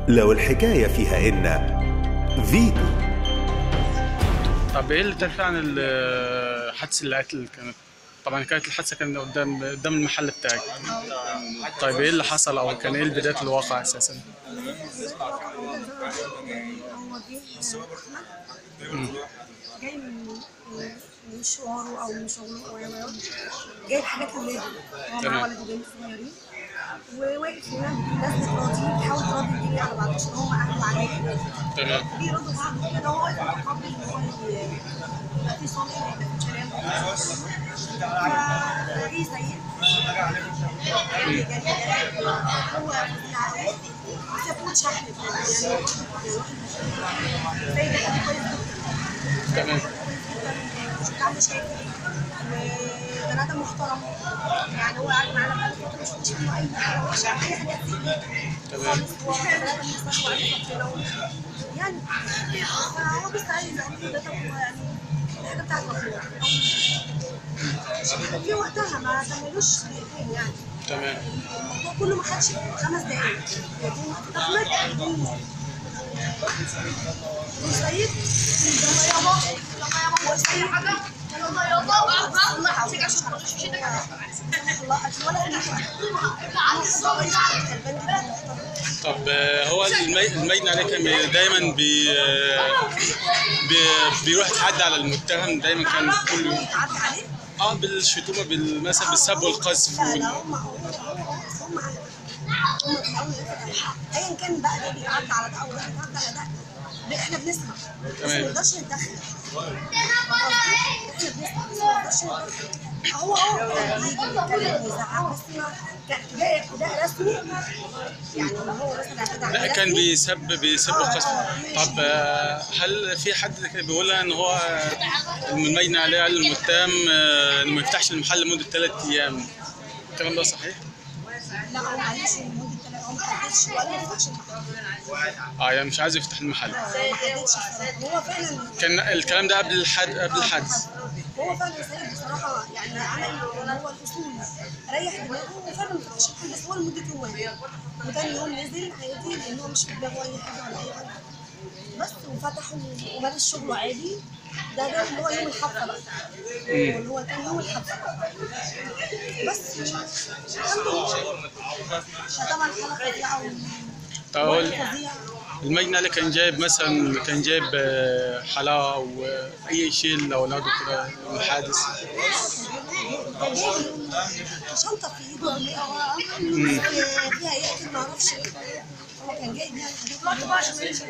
لو الحكاية فيها إن فيتو طب ايه اللي تعرف عن ال- حادث القتل اللي كانت طبعا كانت الحادثه كانت قدام قدام المحل بتاعك طيب ايه اللي حصل او كان ايه بدايه الواقع اساسا جاي من من مشواره او من شغله و و جايب حاجات لاولاده هو تمام. معاه ولد وبنت صغيرين وواقف هنا الناس بتراضيه بتحاول تراضي الدنيا على بعض عشان هم اهله عليه تمام بيرضوا بعض كده هو واقف متقبل ان هو ي- يبقى في صلح يبقى في كلام فجه سيد جري جري جري هو يعني سابوه شحن يعني يعني واحد سيد كان كويس جدا تمام مش بتاع مشاكل وبني ادم محترم يعني هو قاعد معانا بقاله فتره مش مش منه اي حاجه وحشه اي حاجه تزيد خالص هو بني ادم مستوى وعارف ربنا يعني فهو بس عايز يقول ده طب هو يعني الحاجه بتاعت ربنا في وقتها ما كملوش دقيقتين يعني تمام الموضوع كله ما خدش خمس دقايق يكون احمد يكون سيد يلا يابا يلا يابا هو سيد يلا يابا الله يحفظك عشان ما تخش ايدك الله ولا انا طب آه، هو المي... المجني عليه كان بي- دايما بي... آه، بي... بيروح يتحدى على المتهم دايما كان كل يوم عدى عليه اه بالشتومه بال- مثلا بالسب والقذف لا لا وال... هم هم هم هم هم في الاول ايا كان بقى ده بيتعدى على ده او ده بيتعدى على ده ده احنا بنسمع بس ما تمام. نقدرش نتدخل احنا بنسمع بس ما نقدرش نتدخل هو هو كان بيجي يتكلم ويزعق بس ما كان ده ابتداء رسمي يعني اللي هو مثلا اعتدى لا عليه كان رسمي. بيسب بيسب وقذف طب آه، هل في حد كان بيقول ان هو آه، المجني عليه قال للمتهم آه، انه ما يفتحش المحل لمده ثلاث ايام الكلام ده صحيح؟ لا هو معلش لمده ثلاث هو ما حددش ولا ما فتحش المحل اه يعني مش عايز يفتح المحل ما حددش بصراحة. هو فعلا كان الكلام ده قبل الحد قبل الحادث هو فعلا سيد بصراحه يعني عمل اللي هو الاصول ريح دماغه وفعلا ما فتحش الحل بس هو لمده يومين وتاني يوم نزل عادي لان هو مش في دماغه اي حاجه ولا اي حاجه بس وفتح و- ومارس شغله عادي ده ده اللي هو يوم الحفله بقى اللي هو كان يوم الحفله بس الحمد لله فطبعا حاله فظيعه طب هو فظيعه المجني عليه كان جايب مثلا كان جايب آه، حلاوه او آه، اي شيء لاولاده كده من الحادث كان جايب شنطه في ايده فيها يقتل ما اعرفش ايه هو كان جايب يعني حاجات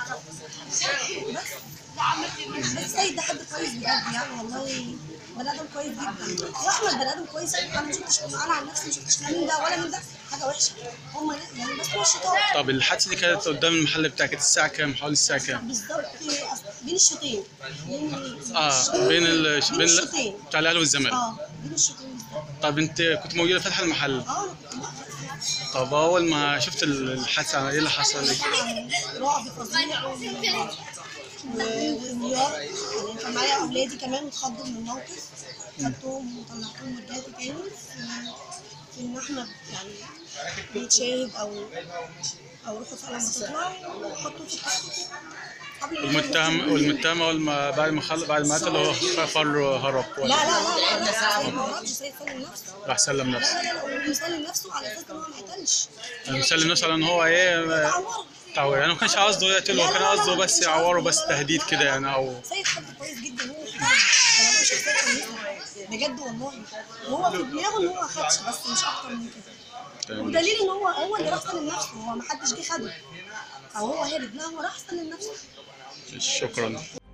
بس بس سيد ده حد كويس بجد يعني والله بني ادم كويس جدا واحمد بني ادم كويس انا ما شفتش انا عن نفسي ما شفتش لا من ده ولا من ده حاجه وحشه هم يعني بس هو الشيطان طب الحادثه دي كانت قدام المحل بتاعك كانت الساعه كام حوالي الساعه كام بالظبط بين الشوطين بين اه بين ال... بين بين الشوطين ال... بتاع الاهلي والزمالك اه بين الشوطين بالظبط طب انت كنت موجوده فاتحه المحل اه أنا كنت واقفة. طب اول ما شفت ال- الحادثه ايه اللي حصل لك رعب فظيع و- وانهيار يعني كان معايا اولادي كمان اتخضوا من الموقف خدتهم وطلعتهم ورجعت تاني في- في ان احنا يعني نتشاهد او او روحوا فعلا بتطلع وحطوا في التحقيق قبل ما والمتهم والمتهم اول ما بعد ما خل... بعد ما قتل هو فر هرب لا ولا لا لا لا لا سيد ما هربش سيد سلم نفسه راح سلم لا نفسه لا لا هو مسلم نفسه على اساس ان هو ما قتلش يعني مسلم نفسه على ان هو ايه اتعور تعور يعني ما كانش قصده يقتله هو كان قصده بس يعوره بس تهديد كده يعني او سيد حد كويس جدا هو محترم انا مش شخصيه كويسه بجد والله وهو في دماغه ان هو ما خدش بس مش اكتر من كده ودليل ان هو هو اللي راح سلم نفسه هو ما حدش جه خده او هو هرب لا هو راح سلم نفسه شكرا